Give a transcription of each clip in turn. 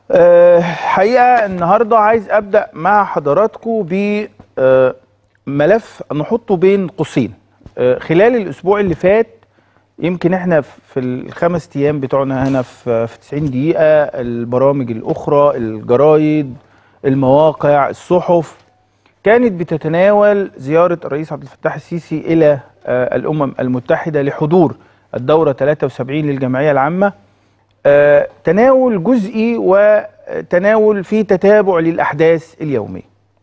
أه حقيقة النهاردة عايز أبدأ مع حضراتكم بملف نحطه بين قوسين أه خلال الأسبوع اللي فات يمكن احنا في الخمس أيام بتوعنا هنا في في 90 دقيقة البرامج الأخرى الجرايد المواقع الصحف كانت بتتناول زيارة الرئيس عبد الفتاح السيسي إلى أه الأمم المتحدة لحضور الدورة 73 للجمعية العامة آه، تناول جزئي وتناول في تتابع للأحداث اليومية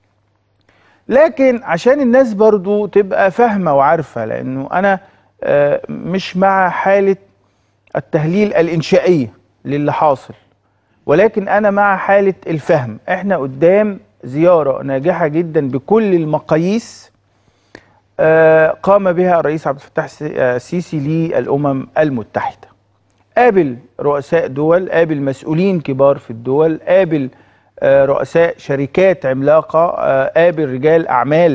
لكن عشان الناس برضو تبقى فاهمة وعارفة لأنه أنا آه، مش مع حالة التهليل الإنشائية للي حاصل ولكن أنا مع حالة الفهم إحنا قدام زيارة ناجحة جدا بكل المقاييس آه، قام بها الرئيس عبد الفتاح السيسي للأمم المتحدة قابل رؤساء دول قابل مسؤولين كبار في الدول قابل آه، رؤساء شركات عملاقة آه، قابل رجال أعمال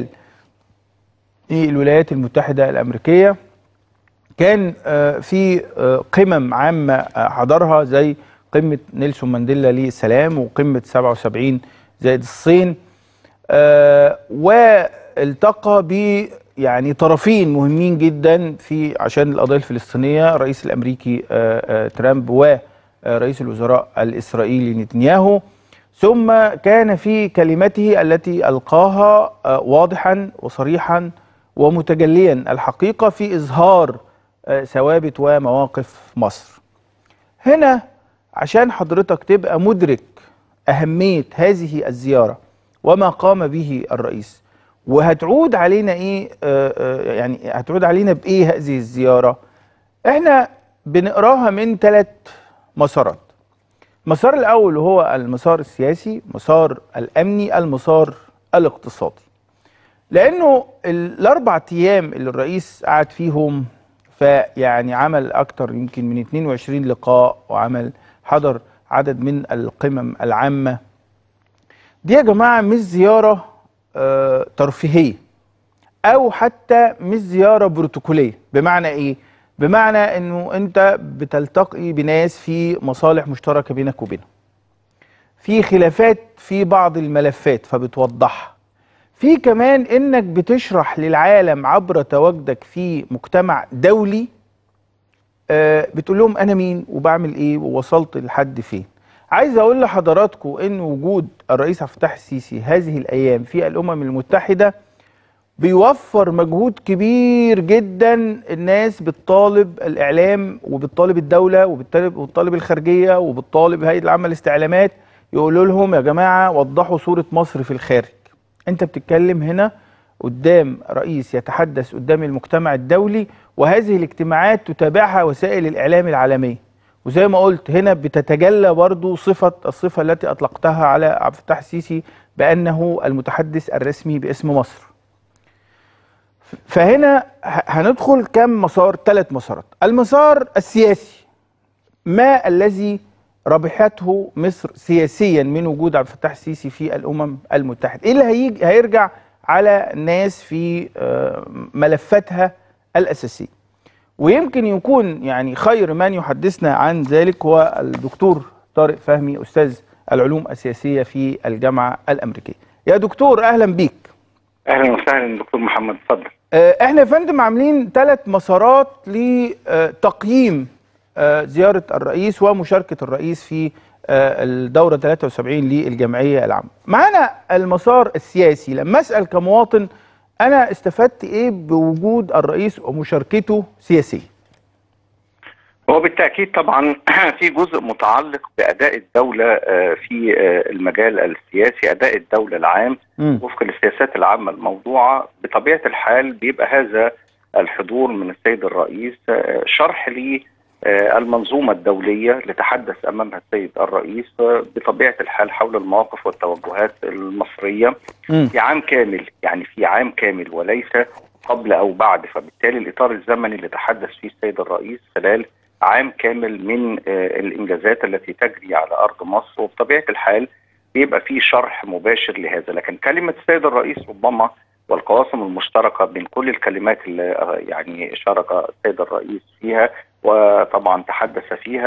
في الولايات المتحدة الأمريكية كان آه، في آه، قمم عامة آه، حضرها زي قمة نيلسون مانديلا للسلام وقمة 77 زائد الصين آه، والتقى ب يعني طرفين مهمين جدا في عشان القضيه الفلسطينيه الرئيس الامريكي آه، آه، ترامب ورئيس الوزراء الاسرائيلي نتنياهو ثم كان في كلمته التي القاها آه، واضحا وصريحا ومتجليا الحقيقه في اظهار آه، ثوابت ومواقف مصر. هنا عشان حضرتك تبقى مدرك اهميه هذه الزياره وما قام به الرئيس وهتعود علينا ايه آه آه يعني هتعود علينا بايه هذه الزياره احنا بنقراها من ثلاث مسارات المسار الاول هو المسار السياسي مسار الامني المسار الاقتصادي لانه الاربع ايام اللي الرئيس قعد فيهم فيعني عمل اكتر يمكن من 22 لقاء وعمل حضر عدد من القمم العامه دي يا جماعه مش زياره آه، ترفيهيه او حتى مش زياره بروتوكوليه بمعنى ايه بمعنى انه انت بتلتقي بناس في مصالح مشتركه بينك وبينهم في خلافات في بعض الملفات فبتوضحها في كمان انك بتشرح للعالم عبر تواجدك في مجتمع دولي آه، بتقول لهم انا مين وبعمل ايه ووصلت لحد فين عايز اقول لحضراتكم ان وجود الرئيس عبد الفتاح السيسي هذه الايام في الامم المتحده بيوفر مجهود كبير جدا الناس بتطالب الاعلام وبتطالب الدوله وبتطالب وبتطالب الخارجيه وبتطالب هيئه العامه للاستعلامات يقولوا لهم يا جماعه وضحوا صوره مصر في الخارج انت بتتكلم هنا قدام رئيس يتحدث قدام المجتمع الدولي وهذه الاجتماعات تتابعها وسائل الاعلام العالميه وزي ما قلت هنا بتتجلى برضو صفة الصفة التي أطلقتها على عبد الفتاح السيسي بأنه المتحدث الرسمي باسم مصر ف- فهنا ه- هندخل كم مسار ثلاث مسارات المسار السياسي ما الذي ربحته مصر سياسيا من وجود عبد الفتاح السيسي في الأمم المتحدة إيه اللي هيجي هيرجع على الناس في آه، ملفاتها الأساسية ويمكن يكون يعني خير من يحدثنا عن ذلك هو الدكتور طارق فهمي استاذ العلوم السياسيه في الجامعه الامريكيه. يا دكتور اهلا بيك. اهلا وسهلا دكتور محمد اتفضل آه، احنا يا فندم عاملين ثلاث مسارات لتقييم آه، زياره الرئيس ومشاركه الرئيس في آه، الدوره 73 للجمعيه العامه. معانا المسار السياسي لما اسال كمواطن انا استفدت ايه بوجود الرئيس ومشاركته سياسيا؟ هو بالتاكيد طبعا في جزء متعلق باداء الدوله آه، في آه، المجال السياسي اداء الدوله العام مم. وفق السياسات العامه الموضوعه بطبيعه الحال بيبقى هذا الحضور من السيد الرئيس آه، شرح للمنظومه الدوليه لتحدث امامها السيد الرئيس آه، بطبيعه الحال حول المواقف والتوجهات المصريه مم. في عام كامل يعني في عام كامل وليس قبل او بعد فبالتالي الاطار الزمني اللي تحدث فيه السيد الرئيس خلال عام كامل من آه، الانجازات التي تجري على ارض مصر وبطبيعه الحال بيبقى فيه شرح مباشر لهذا لكن كلمه السيد الرئيس ربما والقواسم المشتركه بين كل الكلمات اللي آه، يعني شارك السيد الرئيس فيها وطبعا تحدث فيها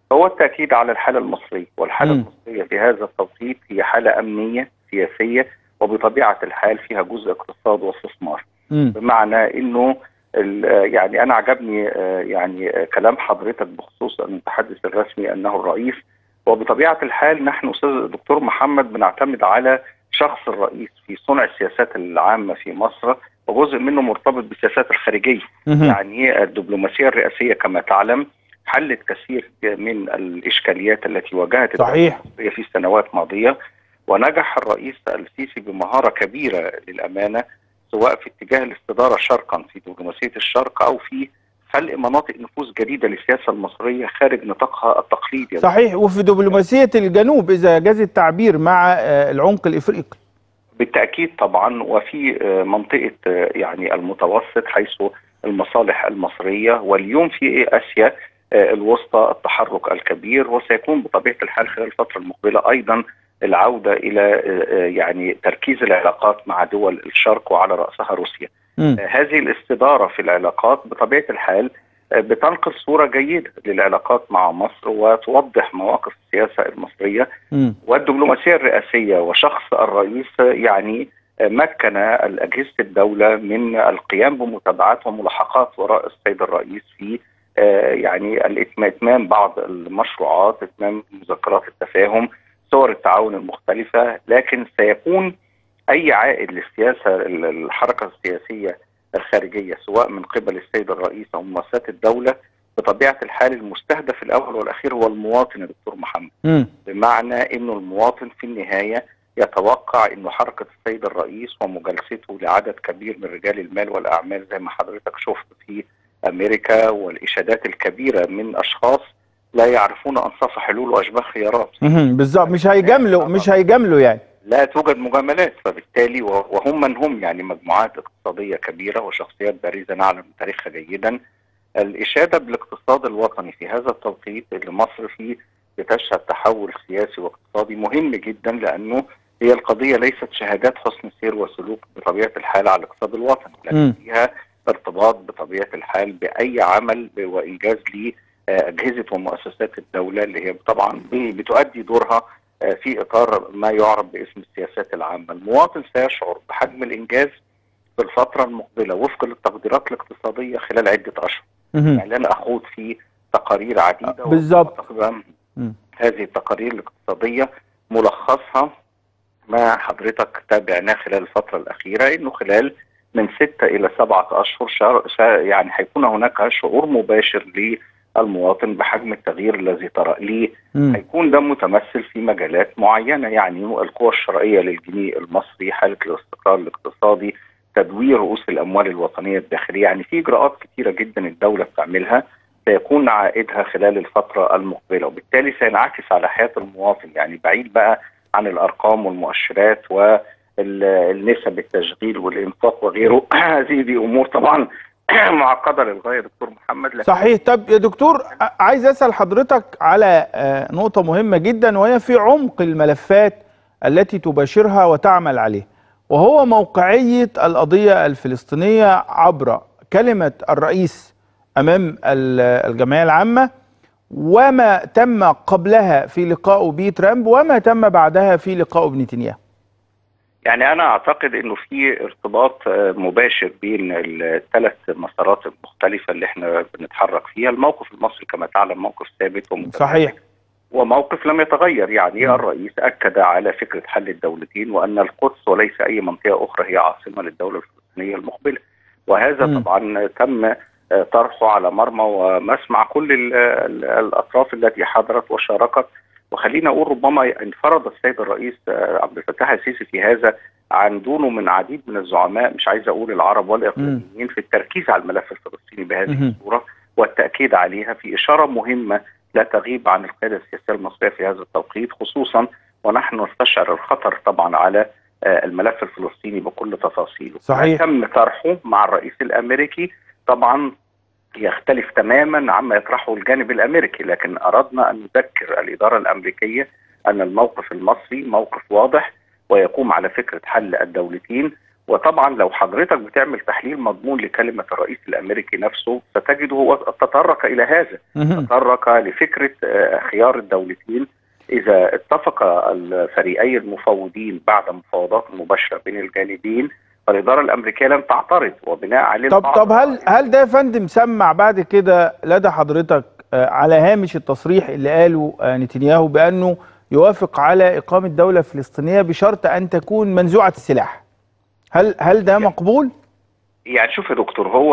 هو التاكيد على الحاله المصريه والحاله مم. المصريه في هذا التوقيت هي حاله امنيه سياسيه وبطبيعه الحال فيها جزء اقتصاد واستثمار مم. بمعنى انه ال- يعني انا عجبني آه، يعني آه، كلام حضرتك بخصوص المتحدث الرسمي انه الرئيس وبطبيعه الحال نحن استاذ دكتور محمد بنعتمد على شخص الرئيس في صنع السياسات العامه في مصر وجزء منه مرتبط بالسياسات الخارجيه مهم. يعني الدبلوماسيه الرئاسيه كما تعلم حلت كثير من الاشكاليات التي واجهت الدولة صحيح. المصريه في سنوات ماضيه ونجح الرئيس السيسي بمهاره كبيره للامانه سواء في اتجاه الاستداره شرقا في دبلوماسيه الشرق او في خلق مناطق نفوذ جديده للسياسه المصريه خارج نطاقها التقليدي صحيح وفي دبلوماسية الجنوب إذا جاز التعبير مع آه، العمق الإفريقي بالتاكيد طبعا وفي آه، منطقه آه، يعني المتوسط حيث المصالح المصريه واليوم في اسيا آه، الوسطى التحرك الكبير وسيكون بطبيعه الحال خلال الفتره المقبله ايضا العوده الى آه، آه، يعني تركيز العلاقات مع دول الشرق وعلى راسها روسيا. مم. آه، هذه الاستداره في العلاقات بطبيعه الحال آه، بتنقل صوره جيده للعلاقات مع مصر وتوضح مواقف السياسه المصريه مم. والدبلوماسيه الرئاسيه وشخص الرئيس يعني مكن اجهزه الدوله من القيام بمتابعات وملاحقات وراء السيد الرئيس في آه، يعني الإتم- اتمام بعض المشروعات اتمام مذكرات التفاهم صور التعاون المختلفه لكن سيكون اي عائد للسياسه ال- الحركه السياسيه الخارجيه سواء من قبل السيد الرئيس او مؤسسات الدوله بطبيعه الحال المستهدف الاول والاخير هو المواطن يا دكتور محمد مم. بمعنى انه المواطن في النهايه يتوقع انه حركه السيد الرئيس ومجالسته لعدد كبير من رجال المال والاعمال زي ما حضرتك شفت في امريكا والاشادات الكبيره من اشخاص لا يعرفون انصاف حلول واشباه خيارات مهم. بالظبط مش هيجاملوا مش هيجاملوا يعني لا توجد مجاملات فبالتالي و- وهم من هم يعني مجموعات اقتصاديه كبيره وشخصيات بارزه نعلم تاريخها جيدا الاشاده بالاقتصاد الوطني في هذا التوقيت اللي مصر فيه بتشهد تحول سياسي واقتصادي مهم جدا لانه هي القضيه ليست شهادات حسن سير وسلوك بطبيعه الحال على الاقتصاد الوطني مم. لكن فيها ارتباط بطبيعه الحال باي عمل وانجاز لاجهزه ومؤسسات الدوله اللي هي طبعا ب- بتؤدي دورها آه، في اطار ما يعرف باسم السياسات العامه، المواطن سيشعر بحجم الانجاز في الفتره المقبله وفق للتقديرات الاقتصاديه خلال عده اشهر، مهم. يعني لن اخوض في تقارير عديده بالظبط. وتقريبا مم. هذه التقارير الاقتصاديه ملخصها ما حضرتك تابعناه خلال الفتره الاخيره انه خلال من ستة إلى سبعة أشهر شهر شهر- يعني هيكون هناك شعور مباشر للمواطن بحجم التغيير الذي ترى ليه مم. هيكون ده متمثل في مجالات معينه يعني القوى الشرعيه للجنيه المصري، حاله الاستقرار الاقتصادي، تدوير رؤوس الاموال الوطنيه الداخليه، يعني في اجراءات كثيره جدا الدوله بتعملها سيكون عائدها خلال الفتره المقبله وبالتالي سينعكس على حياه المواطن يعني بعيد بقى عن الارقام والمؤشرات والنسب التشغيل والانفاق وغيره هذه دي امور طبعا معقده للغايه دكتور محمد لكن صحيح طب يا دكتور ع- عايز اسال حضرتك على آه، نقطه مهمه جدا وهي في عمق الملفات التي تباشرها وتعمل عليها وهو موقعيه القضيه الفلسطينيه عبر كلمه الرئيس امام ال- الجمعيه العامه وما تم قبلها في لقائه بترامب وما تم بعدها في لقائه بنتنياهو يعني انا اعتقد انه في ارتباط آه، مباشر بين الثلاث مسارات المختلفه اللي احنا بنتحرك فيها، الموقف المصري كما تعلم موقف ثابت ومتماسك صحيح وموقف لم يتغير يعني مم. الرئيس اكد على فكره حل الدولتين وان القدس وليس اي منطقه اخرى هي عاصمه للدوله الفلسطينيه المقبله وهذا مم. طبعا تم آه، طرحه على مرمى ومسمع كل ال- ال- الاطراف التي حضرت وشاركت وخلينا اقول ربما انفرد السيد الرئيس آه، عبد الفتاح السيسي في هذا عن دونه من عديد من الزعماء مش عايز اقول العرب والاقليميين في التركيز على الملف الفلسطيني بهذه مهم. الصوره والتاكيد عليها في اشاره مهمه لا تغيب عن القياده السياسيه المصريه في هذا التوقيت خصوصا ونحن نستشعر الخطر طبعا على آه، الملف الفلسطيني بكل تفاصيله صحيح. ما تم طرحه مع الرئيس الامريكي طبعا يختلف تماما عما يطرحه الجانب الامريكي لكن اردنا ان نذكر الاداره الامريكيه ان الموقف المصري موقف واضح ويقوم على فكره حل الدولتين وطبعا لو حضرتك بتعمل تحليل مضمون لكلمه الرئيس الامريكي نفسه ستجد هو تطرق الى هذا مهم. تطرق لفكره آه، خيار الدولتين اذا اتفق الفريقي المفوضين بعد مفاوضات مباشره بين الجانبين فالاداره الامريكيه لن تعترض وبناء عليه طب بعض طب هل هل ده يا فندم سمع بعد كده لدى حضرتك آه، على هامش التصريح اللي قاله آه، نتنياهو بانه يوافق على اقامه دوله فلسطينيه بشرط ان تكون منزوعه السلاح هل هل ده مقبول؟ يعني شوف يا دكتور هو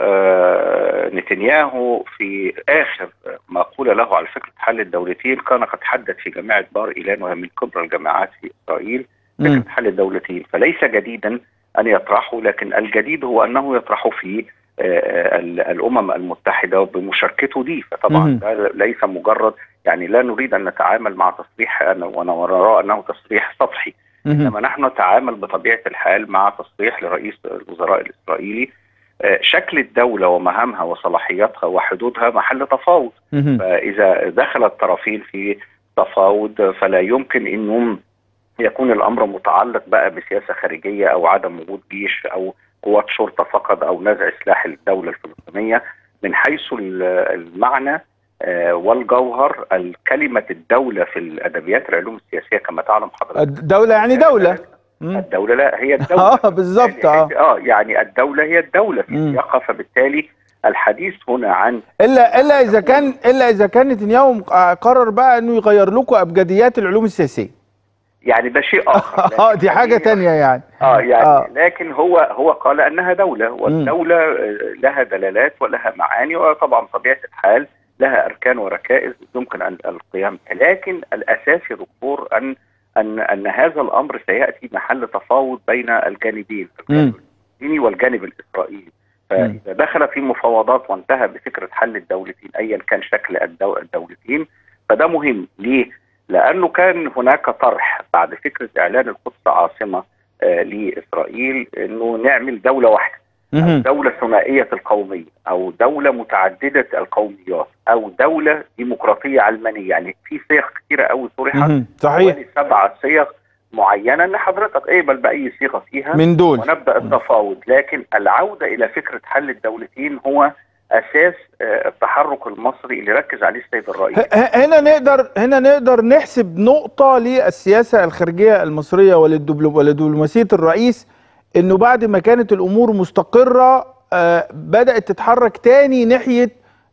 آه، نتنياهو في اخر ما قول له على فكره حل الدولتين كان قد حدد في جامعه بار ايلان وهي من كبرى الجامعات في اسرائيل مم. فكره حل الدولتين فليس جديدا ان يطرحه لكن الجديد هو انه يطرحه في آه، ال- الامم المتحده وبمشاركته دي فطبعا مم. ده ليس مجرد يعني لا نريد ان نتعامل مع تصريح أنا- وانا نرى انه تصريح سطحي مهم. انما نحن نتعامل بطبيعه الحال مع تصريح لرئيس الوزراء الاسرائيلي آه، شكل الدوله ومهامها وصلاحياتها وحدودها محل تفاوض مهم. فاذا دخل الطرفين في تفاوض فلا يمكن انهم يكون الامر متعلق بقى بسياسه خارجيه او عدم وجود جيش او قوات شرطه فقط او نزع سلاح الدوله الفلسطينيه من حيث ال- المعنى آه، والجوهر الكلمه الدوله في الادبيات العلوم السياسيه كما تعلم حضرتك الدوله يعني دوله مم. الدولة لا هي الدولة اه بالظبط اه يعني اه يعني الدولة هي الدولة في مم. سياقها فبالتالي الحديث هنا عن الا الا اذا كان الا اذا كان نتنياهو آه، قرر بقى انه يغير لكم ابجديات العلوم السياسيه يعني ده شيء اخر اه لكن دي حاجه هي- تانية يعني اه يعني آه. آه. لكن هو هو قال انها دولة والدولة آه، لها دلالات ولها معاني وطبعا طبيعة الحال لها اركان وركائز يمكن ان القيام بها لكن الاساس يا دكتور ان ان ان هذا الامر سياتي محل تفاوض بين الجانبين الجانب الفلسطيني والجانب الاسرائيلي فاذا دخل في مفاوضات وانتهى بفكره حل الدولتين ايا كان شكل الدو- الدولتين فده مهم ليه؟ لانه كان هناك طرح بعد فكره اعلان القدس عاصمه آه لاسرائيل انه نعمل دوله واحده أو مهم. دولة ثنائية القومية أو دولة متعددة القوميات أو دولة ديمقراطية علمانية يعني في صيغ كثيرة أوي طرحت مهم. صحيح حوالي سبع صيغ معينة إن حضرتك اقبل بأي صيغة فيها من دول ونبدأ التفاوض لكن العودة إلى فكرة حل الدولتين هو أساس آه، التحرك المصري اللي ركز عليه السيد الرئيس ه- ه- هنا نقدر هنا نقدر نحسب نقطة للسياسة الخارجية المصرية وللدبلو- ولدبلوماسية الرئيس انه بعد ما كانت الامور مستقرة آه، بدأت تتحرك تاني ناحية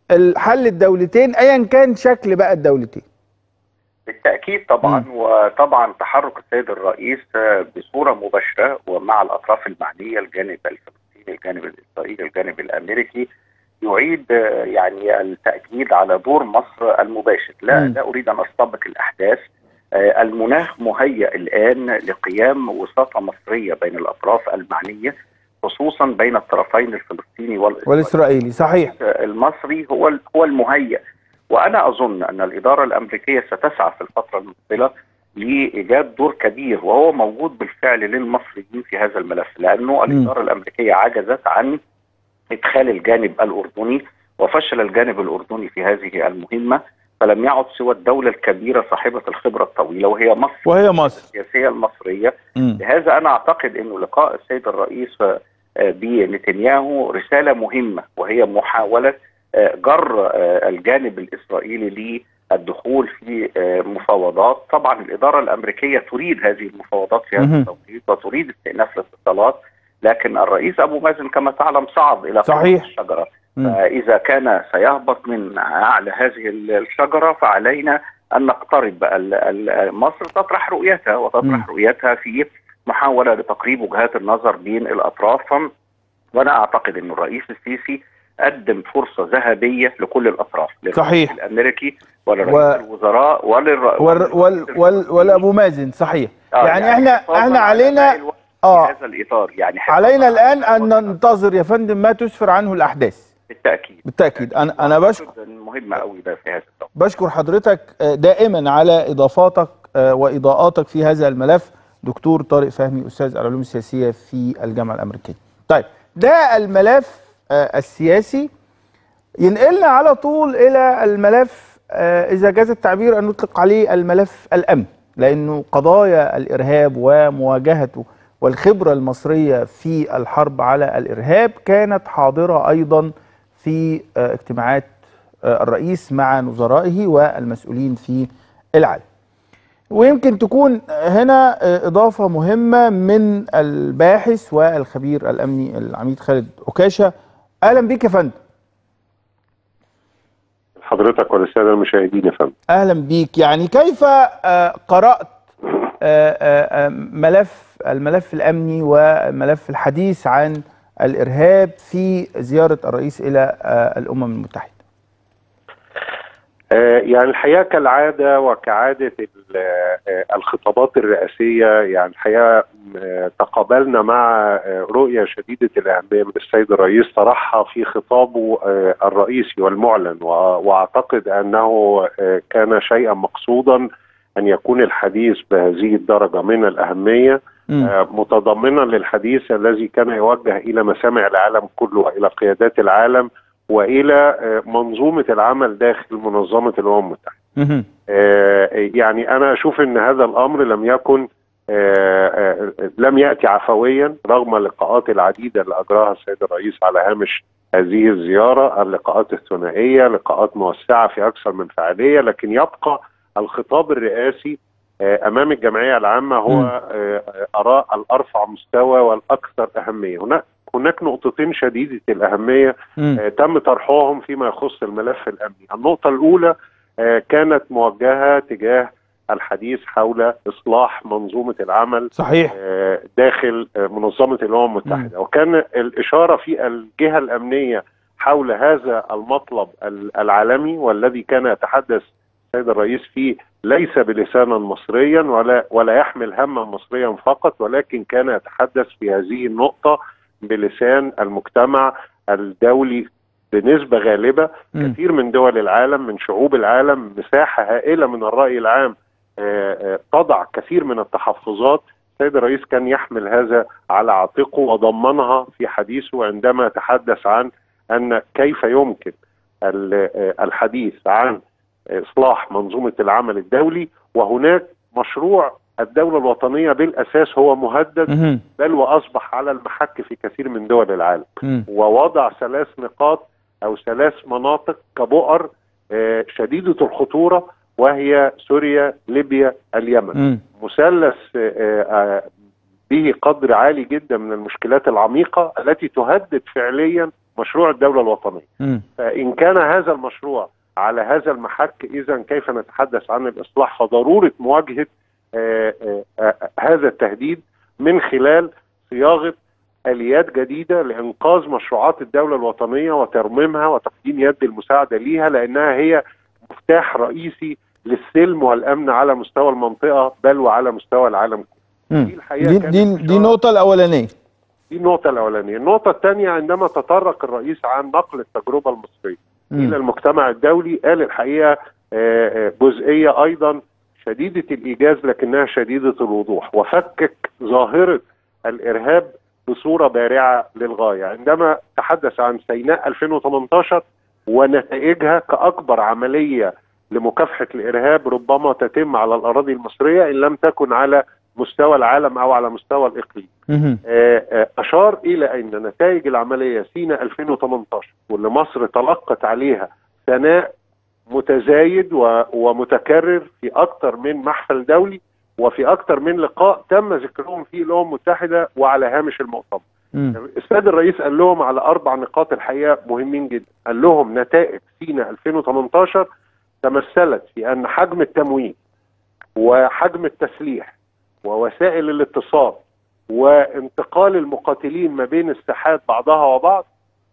حل الدولتين ايا كان شكل بقى الدولتين بالتأكيد طبعا وطبعا تحرك السيد الرئيس آه، بصورة مباشرة ومع الأطراف المعنية الجانب الفلسطيني الجانب الإسرائيلي الجانب الأمريكي يعيد آه، يعني التأكيد على دور مصر المباشر لا مم. لا أريد أن أستبق الأحداث آه، المناخ مهيأ الآن لقيام وساطة مصرية بين الأطراف المعنية خصوصا بين الطرفين الفلسطيني والإسرائيلي والاسرائيلي صحيح المصري هو هو المهيأ وانا اظن ان الاداره الامريكيه ستسعى في الفتره المقبله لايجاد دور كبير وهو موجود بالفعل للمصريين في هذا الملف لانه الاداره الامريكيه عجزت عن ادخال الجانب الاردني وفشل الجانب الاردني في هذه المهمه فلم يعد سوى الدوله الكبيره صاحبه الخبره الطويله وهي مصر وهي مصر السياسيه المصريه مم. لهذا انا اعتقد انه لقاء السيد الرئيس آه، بنتنياهو رساله مهمه وهي محاوله آه، جر آه، الجانب الاسرائيلي للدخول في آه، مفاوضات طبعا الاداره الامريكيه تريد هذه المفاوضات في هذا مهم. التوقيت وتريد استئناف الاتصالات لكن الرئيس ابو مازن كما تعلم صعد الى قمة صحيح. الشجره مم. فاذا كان سيهبط من اعلى هذه الشجره فعلينا ان نقترب ال- ال- مصر تطرح رؤيتها مم. وتطرح رؤيتها في محاوله لتقريب وجهات النظر بين الاطراف وانا اعتقد ان الرئيس السيسي قدم فرصه ذهبيه لكل الاطراف للرئيس صحيح. الامريكي ولرئيس و- الوزراء وللر... وال وال وال والابو مازن صحيح آه، يعني احنا حفاظاً احنا على علينا باقي الوقت اه في هذا الاطار يعني حفاظاً علينا على الان باقي ان الوقت. ننتظر يا فندم ما تسفر عنه الاحداث بالتاكيد بالتاكيد انا انا بشكر مهمه قوي ده في هذا الوقت بشكر حضرتك آه، دائما على اضافاتك آه، واضاءاتك في هذا الملف دكتور طارق فهمي استاذ العلوم السياسيه في الجامعه الامريكيه. طيب ده الملف آه، السياسي ينقلنا على طول الى الملف آه، اذا جاز التعبير ان نطلق عليه الملف الامن لانه قضايا الارهاب ومواجهته والخبرة المصرية في الحرب على الإرهاب كانت حاضرة أيضا في آه، اجتماعات آه، الرئيس مع نظرائه والمسؤولين في العالم ويمكن تكون هنا آه، إضافة مهمة من الباحث والخبير الأمني العميد خالد أكاشة أهلا بك يا فندم حضرتك وللساده المشاهدين يا فندم اهلا بيك يعني كيف آه، قرات آه، آه، آه، ملف الملف الامني والملف الحديث عن الارهاب في زياره الرئيس الى آه، الامم المتحده آه، يعني الحقيقه كالعاده وكعاده ال- آه، الخطابات الرئاسيه يعني الحقيقه آه، تقابلنا مع آه، رؤيه شديده الاهميه من السيد الرئيس طرحها في خطابه آه، الرئيسي والمعلن و- واعتقد انه آه، كان شيئا مقصودا ان يكون الحديث بهذه الدرجه من الاهميه مم. آه، متضمنا للحديث الذي كان يوجه الى مسامع العالم كله والى قيادات العالم والى آه، منظومه العمل داخل منظمه الامم المتحده. مهم. آه، يعني انا اشوف ان هذا الامر لم يكن آه، آه، لم ياتي عفويا رغم اللقاءات العديده اللي اجراها السيد الرئيس على هامش هذه الزياره، اللقاءات الثنائيه، لقاءات موسعه في اكثر من فعاليه، لكن يبقى الخطاب الرئاسي آه، امام الجمعيه العامه هو مم. آه، اراء الارفع مستوى والاكثر اهميه، هناك هناك نقطتين شديده الاهميه مم. آه، تم طرحهم فيما يخص الملف الامني. النقطه الاولى آه، كانت موجهه تجاه الحديث حول اصلاح منظومه العمل صحيح آه، داخل آه، منظمه الامم المتحده وكان الاشاره في الجهه الامنيه حول هذا المطلب ال- العالمي والذي كان يتحدث السيد الرئيس فيه ليس بلسانا مصريا ولا ولا يحمل هما مصريا فقط ولكن كان يتحدث في هذه النقطه بلسان المجتمع الدولي بنسبه غالبه مم. كثير من دول العالم من شعوب العالم مساحه هائله من الراي العام آه، آه، تضع كثير من التحفظات السيد الرئيس كان يحمل هذا على عاتقه وضمنها في حديثه عندما تحدث عن ان كيف يمكن ال- آه، الحديث عن اصلاح منظومه العمل الدولي وهناك مشروع الدوله الوطنيه بالاساس هو مهدد مهم. بل واصبح على المحك في كثير من دول العالم مم. ووضع ثلاث نقاط او ثلاث مناطق كبؤر آه، شديده الخطوره وهي سوريا ليبيا اليمن مم. مثلث آه، آه، به قدر عالي جدا من المشكلات العميقه التي تهدد فعليا مشروع الدوله الوطنيه مم. فإن كان هذا المشروع على هذا المحك إذا كيف نتحدث عن الإصلاح فضرورة مواجهة آه، آه، آه، هذا التهديد من خلال صياغة آليات جديدة لإنقاذ مشروعات الدولة الوطنية وترميمها وتقديم يد المساعدة ليها لأنها هي مفتاح رئيسي للسلم والأمن على مستوى المنطقة بل وعلى مستوى العالم مم. دي الحقيقة دي كانت دي دي إشارة- النقطه الاولانيه دي النقطة الأولانية النقطة الثانية عندما تطرق الرئيس عن نقل التجربة المصرية الى مم. المجتمع الدولي قال الحقيقه آه، آه، جزئيه ايضا شديده الايجاز لكنها شديده الوضوح وفكك ظاهره الارهاب بصوره بارعه للغايه عندما تحدث عن سيناء 2018 ونتائجها كاكبر عمليه لمكافحه الارهاب ربما تتم على الاراضي المصريه ان لم تكن على مستوى العالم او على مستوى الاقليم مهم. آه، آه، اشار الى ان نتائج العمليه سينا 2018 واللي مصر تلقت عليها ثناء متزايد و- ومتكرر في اكثر من محفل دولي وفي اكثر من لقاء تم ذكرهم في الامم المتحده وعلى هامش المؤتمر. مم. السيد الرئيس قال لهم على اربع نقاط الحقيقه مهمين جدا، قال لهم نتائج سينا 2018 تمثلت في ان حجم التموين وحجم التسليح ووسائل الاتصال وانتقال المقاتلين ما بين الساحات بعضها وبعض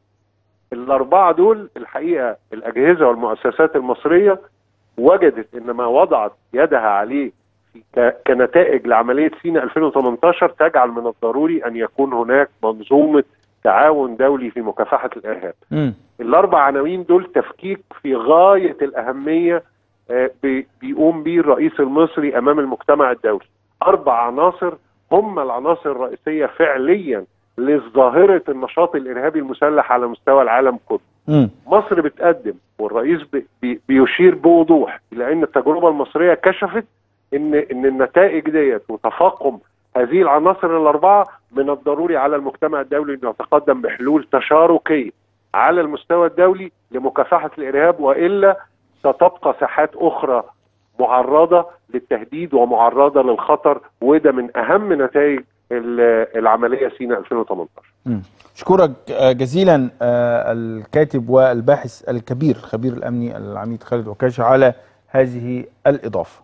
الأربعة دول الحقيقة الأجهزة والمؤسسات المصرية وجدت إن ما وضعت يدها عليه في ك- كنتائج لعملية سينا 2018 تجعل من الضروري أن يكون هناك منظومة تعاون دولي في مكافحة الإرهاب مم. الأربع عناوين دول تفكيك في غاية الأهمية آه، بي- بيقوم به الرئيس المصري أمام المجتمع الدولي أربع عناصر هم العناصر الرئيسية فعليا لظاهرة النشاط الإرهابي المسلح على مستوى العالم كله مم. مصر بتقدم والرئيس بي بي بيشير بوضوح إلى أن التجربة المصرية كشفت إن إن النتائج ديت وتفاقم هذه العناصر الاربعه من الضروري على المجتمع الدولي ان يتقدم بحلول تشاركيه على المستوى الدولي لمكافحه الارهاب والا ستبقى ساحات اخرى معرضه للتهديد ومعرضه للخطر وده من اهم نتائج ال- العمليه سيناء 2018 مم. اشكرك آه، جزيلا آه، الكاتب والباحث الكبير الخبير الامني العميد خالد عكاشه على هذه الاضافه.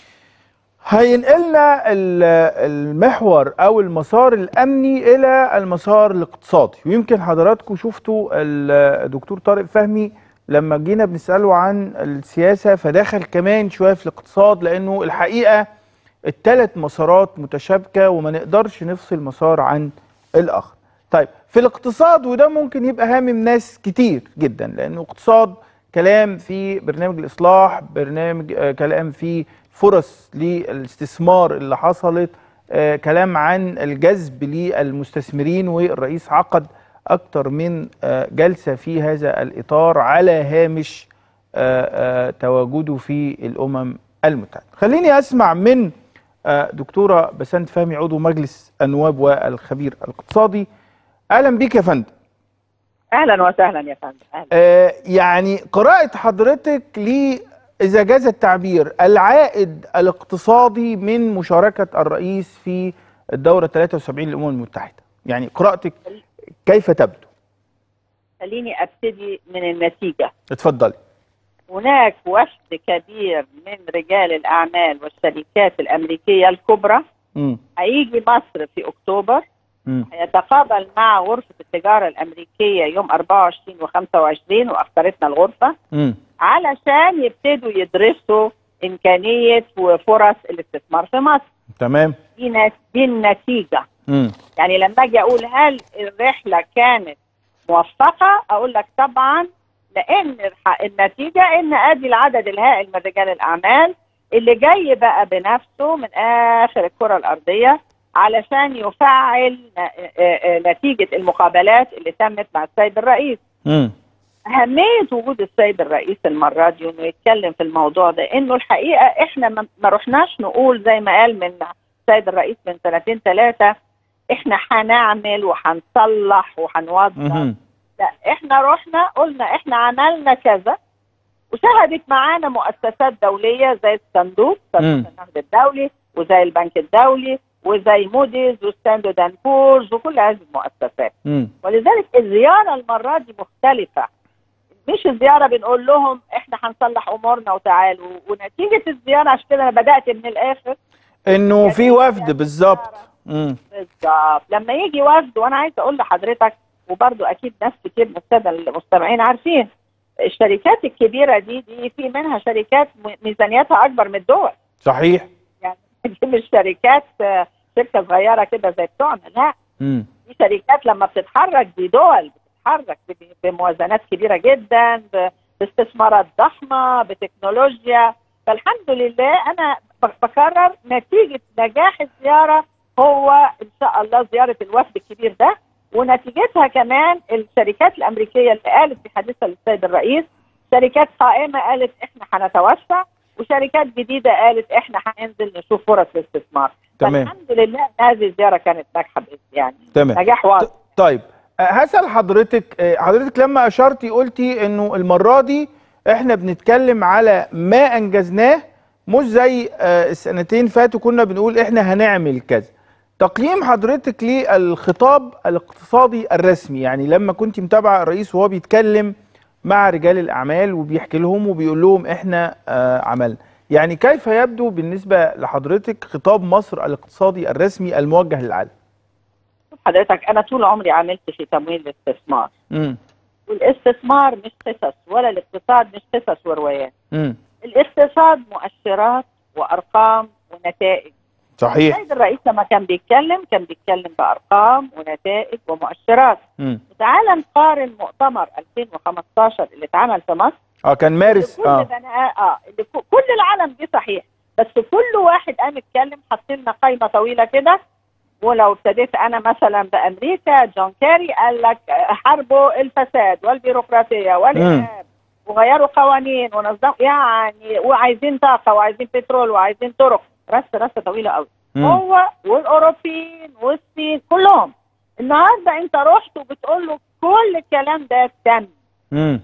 هينقلنا ال- المحور او المسار الامني الى المسار الاقتصادي ويمكن حضراتكم شفتوا الدكتور طارق فهمي لما جينا بنساله عن السياسه فدخل كمان شويه في الاقتصاد لانه الحقيقه الثلاث مسارات متشابكه وما نقدرش نفصل مسار عن الاخر. طيب في الاقتصاد وده ممكن يبقى هامم ناس كتير جدا لانه اقتصاد كلام في برنامج الاصلاح برنامج آه كلام في فرص للاستثمار اللي حصلت آه كلام عن الجذب للمستثمرين والرئيس عقد اكتر من آه جلسه في هذا الاطار على هامش آه آه تواجده في الامم المتحده خليني اسمع من آه دكتوره بسنت فهمي عضو مجلس النواب والخبير الاقتصادي اهلا بيك يا فندم اهلا وسهلا يا فندم اهلا آه يعني قراءة حضرتك ل إذا جاز التعبير العائد الاقتصادي من مشاركة الرئيس في الدورة 73 للأمم المتحدة يعني قراءتك كيف تبدو خليني ابتدي من النتيجه اتفضلي هناك وفد كبير من رجال الاعمال والشركات الامريكيه الكبرى مم. هيجي مصر في اكتوبر مم. هيتقابل مع غرفه التجاره الامريكيه يوم 24 و25 واختارتنا الغرفه مم. علشان يبتدوا يدرسوا امكانيه وفرص الاستثمار في مصر تمام دي نت- دي النتيجه مم. يعني لما اجي اقول هل الرحله كانت موفقه اقول لك طبعا لان الح- النتيجه ان ادي العدد الهائل من رجال الاعمال اللي جاي بقى بنفسه من اخر الكره الارضيه علشان يفعل ن- آه، آه، نتيجه المقابلات اللي تمت مع السيد الرئيس مم. أهمية وجود السيد الرئيس المرة دي وإنه يتكلم في الموضوع ده إنه الحقيقة إحنا ما ما رحناش نقول زي ما قال من السيد الرئيس من سنتين ثلاثة إحنا هنعمل وهنصلح وهنوظف مهم. لا إحنا رحنا قلنا إحنا عملنا كذا وشهدت معانا مؤسسات دولية زي الصندوق صندوق مم. النقد الدولي وزي البنك الدولي وزي موديز وستاندرد اند بورز وكل هذه المؤسسات مم. ولذلك الزياره المره دي مختلفه مش الزياره بنقول لهم احنا هنصلح امورنا وتعالوا ونتيجه الزياره عشان كده انا بدات من الاخر انه في يعني وفد بالظبط مم. بالظبط لما يجي وفد وانا عايزه اقول لحضرتك وبرضو اكيد ناس كتير من الساده المستمعين عارفين الشركات الكبيره دي دي في منها شركات م- ميزانيتها اكبر من الدول صحيح يعني دي مش شركات آه، شركه صغيره كده زي بتوعنا لا مم. دي شركات لما بتتحرك دي دول بتتحرك ب- بموازنات كبيره جدا ب- باستثمارات ضخمه بتكنولوجيا فالحمد لله انا ب- بكرر نتيجه نجاح الزياره هو ان شاء الله زياره الوفد الكبير ده ونتيجتها كمان الشركات الامريكيه اللي قالت في حديثها للسيد الرئيس شركات قائمه قالت احنا هنتوسع وشركات جديده قالت احنا هننزل نشوف فرص الاستثمار تمام. فالحمد لله ان هذه الزياره كانت ناجحه باذن يعني تمام نجاح واضح ط- طيب أه، هسأل حضرتك أه، حضرتك لما أشرتي قلتي إنه المرة دي إحنا بنتكلم على ما أنجزناه مش زي أه، السنتين فاتوا كنا بنقول إحنا هنعمل كذا تقييم حضرتك للخطاب الاقتصادي الرسمي يعني لما كنت متابعة الرئيس وهو بيتكلم مع رجال الأعمال وبيحكي لهم وبيقول لهم إحنا آه عملنا يعني كيف يبدو بالنسبة لحضرتك خطاب مصر الاقتصادي الرسمي الموجه للعالم شوف حضرتك انا طول عمري عملت في تمويل الاستثمار امم والاستثمار مش قصص ولا الاقتصاد مش قصص وروايات امم الاقتصاد مؤشرات وارقام ونتائج صحيح السيد الرئيس لما كان بيتكلم كان بيتكلم بارقام ونتائج ومؤشرات امم تعال نقارن مؤتمر 2015 اللي اتعمل في مصر اه كان مارس كل اه بني اه اللي ك- كل العالم دي صحيح بس كل واحد قام اتكلم حط لنا قائمه طويله كده ولو ابتديت انا مثلا بامريكا جون كيري قال لك حاربوا الفساد والبيروقراطيه والارهاب وغيروا قوانين ونظموا يعني وعايزين طاقه وعايزين بترول وعايزين طرق رس رسه طويله قوي مم. هو والاوروبيين والصين كلهم النهارده انت رحت وبتقول له كل الكلام ده تم مم.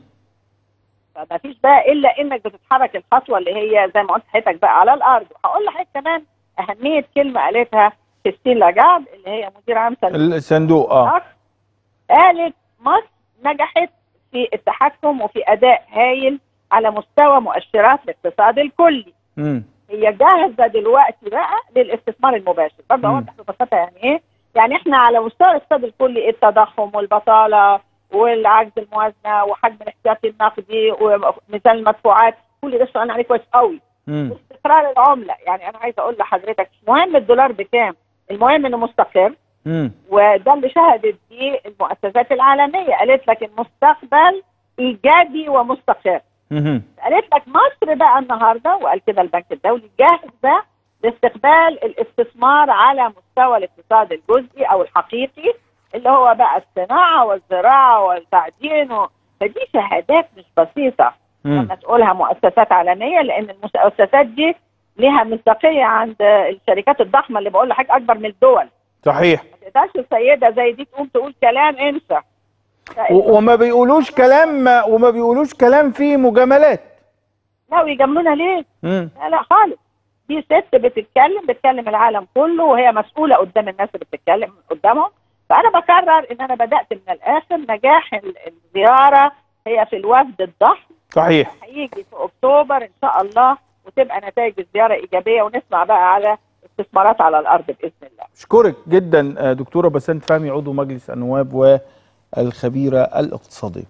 فما فيش بقى الا انك بتتحرك الخطوه اللي هي زي ما قلت حضرتك بقى على الارض وهقول لحضرتك كمان اهميه كلمه قالتها كريستين لاجارد اللي هي مدير عام صندوق الصندوق اه الأرض. قالت مصر نجحت في التحكم وفي اداء هايل على مستوى مؤشرات الاقتصاد الكلي مم. هي جاهزه دلوقتي بقى للاستثمار المباشر برضه مم. اوضح ببساطه يعني ايه يعني احنا على مستوى الاقتصاد الكلي التضخم والبطاله والعجز الموازنه وحجم الاحتياطي النقدي وميزان المدفوعات كل ده اشتغلنا عليه كويس قوي مم. واستقرار العمله يعني انا عايزه اقول لحضرتك مش مهم الدولار بكام المهم انه مستقر مم. وده اللي شهدت بيه المؤسسات العالميه قالت لك المستقبل ايجابي ومستقر مم. قالت لك مصر بقى النهارده وقال كده البنك الدولي جاهزه لاستقبال الاستثمار على مستوى الاقتصاد الجزئي او الحقيقي اللي هو بقى الصناعه والزراعه والتعدين و... فدي شهادات مش بسيطه مم. لما تقولها مؤسسات عالميه لان المؤسسات دي ليها مصداقيه عند الشركات الضخمه اللي بقول لحضرتك اكبر من الدول صحيح ما تقدرش السيده زي دي تقوم تقول كلام انسى و- وما بيقولوش كلام وما بيقولوش كلام فيه مجاملات لا ويجاملونا ليه؟ مم. لا لا خالص دي ست بتتكلم بتكلم العالم كله وهي مسؤوله قدام الناس اللي بتتكلم قدامهم فانا بكرر ان انا بدات من الاخر نجاح ال- الزياره هي في الوفد الضخم صحيح هيجي في اكتوبر ان شاء الله وتبقى نتائج الزياره ايجابيه ونسمع بقى على استثمارات على الارض باذن الله اشكرك جدا آه، دكتوره بسنت فهمي عضو مجلس النواب والخبيره الاقتصاديه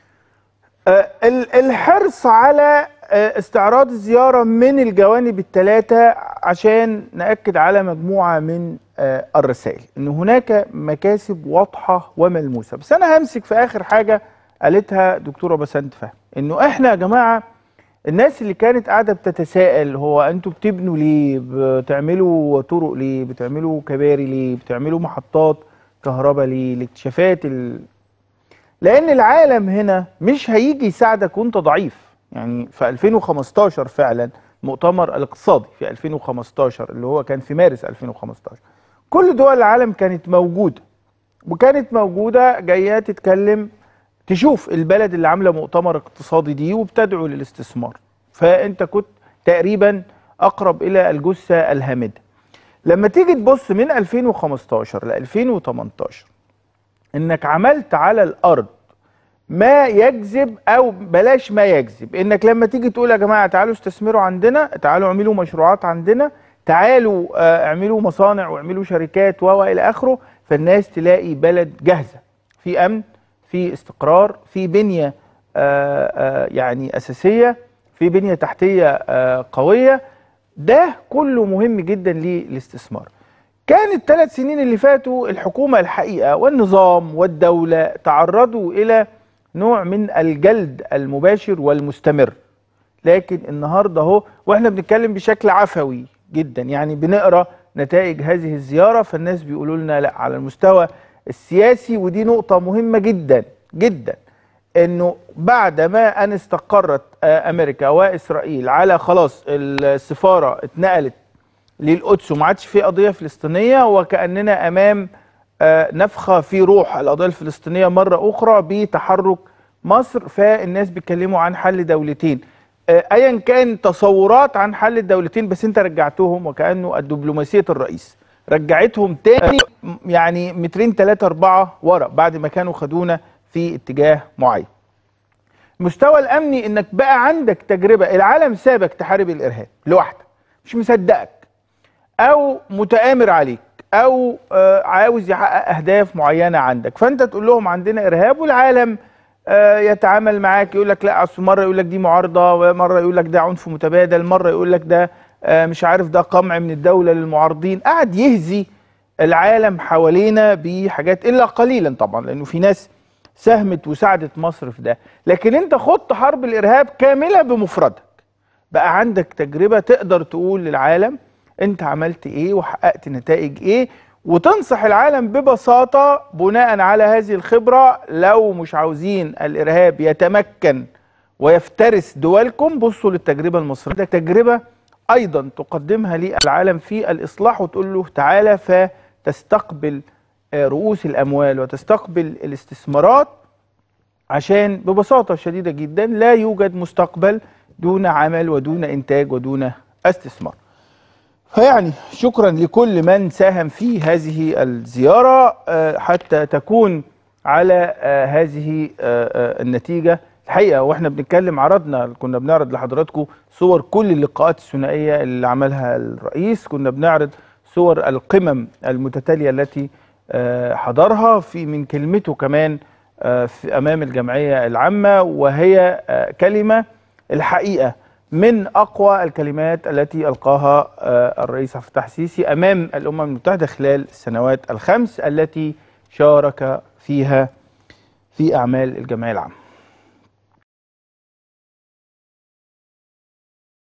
آه، ال- الحرص على آه، استعراض الزياره من الجوانب الثلاثه عشان ناكد على مجموعه من آه، الرسائل ان هناك مكاسب واضحه وملموسه بس انا همسك في اخر حاجه قالتها دكتوره بسنت فهمي انه احنا يا جماعه الناس اللي كانت قاعده بتتساءل هو انتوا بتبنوا ليه بتعملوا طرق ليه بتعملوا كباري ليه بتعملوا محطات كهرباء ليه الاكتشافات ال... لان العالم هنا مش هيجي يساعدك وانت ضعيف يعني في 2015 فعلا المؤتمر الاقتصادي في 2015 اللي هو كان في مارس 2015 كل دول العالم كانت موجوده وكانت موجوده جايه تتكلم تشوف البلد اللي عامله مؤتمر اقتصادي دي وبتدعو للاستثمار فانت كنت تقريبا اقرب الى الجثه الهامده لما تيجي تبص من 2015 ل 2018 انك عملت على الارض ما يجذب او بلاش ما يجذب انك لما تيجي تقول يا جماعه تعالوا استثمروا عندنا تعالوا اعملوا مشروعات عندنا تعالوا آه، اعملوا مصانع واعملوا شركات و الى اخره فالناس تلاقي بلد جاهزه في امن في استقرار في بنيه آه، آه، يعني اساسيه في بنيه تحتيه آه، قويه ده كله مهم جدا للاستثمار كان الثلاث سنين اللي فاتوا الحكومة الحقيقة والنظام والدولة تعرضوا إلى نوع من الجلد المباشر والمستمر لكن النهاردة اهو واحنا بنتكلم بشكل عفوي جدا يعني بنقرا نتائج هذه الزيارة فالناس بيقولوا لنا لا على المستوى السياسي ودي نقطة مهمة جدا جدا انه بعد ما ان استقرت آه، امريكا واسرائيل على خلاص السفارة اتنقلت للقدس وما عادش في قضيه فلسطينيه وكاننا امام آه، نفخه في روح القضيه الفلسطينيه مره اخرى بتحرك مصر فالناس بيتكلموا عن حل دولتين آه، ايا كان تصورات عن حل الدولتين بس انت رجعتهم وكانه الدبلوماسيه الرئيس رجعتهم تاني م- يعني مترين ثلاثة أربعة ورا بعد ما كانوا خدونا في اتجاه معين المستوى الأمني إنك بقى عندك تجربة العالم سابك تحارب الإرهاب لوحدك مش مصدقك او متآمر عليك او آه، عاوز يحقق اهداف معينه عندك فانت تقول لهم عندنا ارهاب والعالم آه، يتعامل معاك يقول لك لا اصل مره يقول لك دي معارضه ومره يقول لك ده عنف متبادل مره يقول لك ده آه، مش عارف ده قمع من الدوله للمعارضين قاعد يهزي العالم حوالينا بحاجات الا قليلا طبعا لانه في ناس ساهمت وساعدت مصر في ده لكن انت خضت حرب الارهاب كامله بمفردك بقى عندك تجربة تقدر تقول للعالم انت عملت ايه وحققت نتائج ايه وتنصح العالم ببساطة بناء على هذه الخبرة لو مش عاوزين الارهاب يتمكن ويفترس دولكم بصوا للتجربة المصرية ده تجربة ايضا تقدمها للعالم في الاصلاح وتقول له تعالى فتستقبل آه، رؤوس الاموال وتستقبل الاستثمارات عشان ببساطه شديده جدا لا يوجد مستقبل دون عمل ودون انتاج ودون استثمار. فيعني شكرا لكل من ساهم في هذه الزياره آه، حتى تكون على آه، هذه آه، آه، النتيجه الحقيقه واحنا بنتكلم عرضنا كنا بنعرض لحضراتكم صور كل اللقاءات الثنائيه اللي عملها الرئيس كنا بنعرض صور القمم المتتاليه التي آه، حضرها في من كلمته كمان آه، في امام الجمعيه العامه وهي آه، كلمه الحقيقه من اقوى الكلمات التي القاها آه، الرئيس عبد الفتاح السيسي امام الامم المتحده خلال السنوات الخمس التي شارك فيها في اعمال الجمعيه العامه